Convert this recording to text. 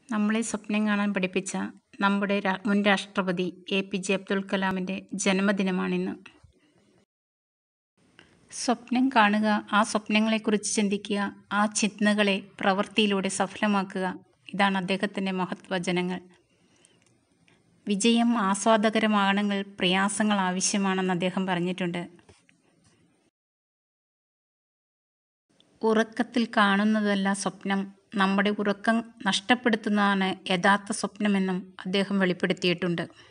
നമ്മളെ സ്വപ്നം കാണാൻ പഠിപ്പിച്ച നമ്മുടെ രാ- മുൻ രാഷ്ട്രപതി എ പി ജെ അബ്ദുൽ കലാമിൻ്റെ ജന്മദിനമാണിന്ന് സ്വപ്നം കാണുക ആ സ്വപ്നങ്ങളെക്കുറിച്ച് ചിന്തിക്കുക ആ ചിന്തകളെ പ്രവൃത്തിയിലൂടെ സഫലമാക്കുക ഇതാണ് അദ്ദേഹത്തിൻ്റെ മഹത് വചനങ്ങൾ വിജയം ആസ്വാദകരമാകണമെങ്കിൽ പ്രയാസങ്ങൾ ആവശ്യമാണെന്ന് അദ്ദേഹം പറഞ്ഞിട്ടുണ്ട് ഉറക്കത്തിൽ കാണുന്നതല്ല സ്വപ്നം നമ്മുടെ ഉറക്കം നഷ്ടപ്പെടുത്തുന്നതാണ് യഥാർത്ഥ സ്വപ്നമെന്നും അദ്ദേഹം വെളിപ്പെടുത്തിയിട്ടുണ്ട്